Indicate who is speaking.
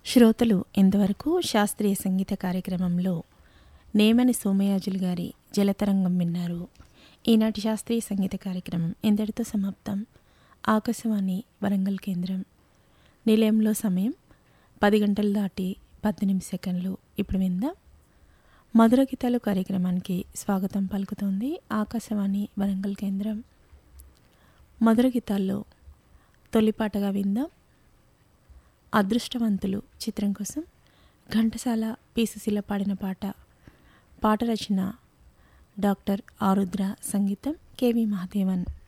Speaker 1: శ్రోతలు ఇంతవరకు శాస్త్రీయ సంగీత కార్యక్రమంలో నేమని సోమయాజులు గారి జలతరంగం విన్నారు ఈనాటి శాస్త్రీయ సంగీత కార్యక్రమం ఇంతటితో సమాప్తం ఆకాశవాణి వరంగల్ కేంద్రం నిలయంలో సమయం పది గంటలు దాటి పద్దెనిమిది సెకండ్లు ఇప్పుడు విందాం మధుర గీతాలు కార్యక్రమానికి స్వాగతం పలుకుతోంది ఆకాశవాణి వరంగల్ కేంద్రం మధుర గీతాల్లో తొలిపాటగా విందాం అదృష్టవంతులు చిత్రం కోసం ఘంటసాల పీసుశీల పాడిన పాట పాట రచన డాక్టర్ ఆరుద్ర సంగీతం కేవి మహాదేవన్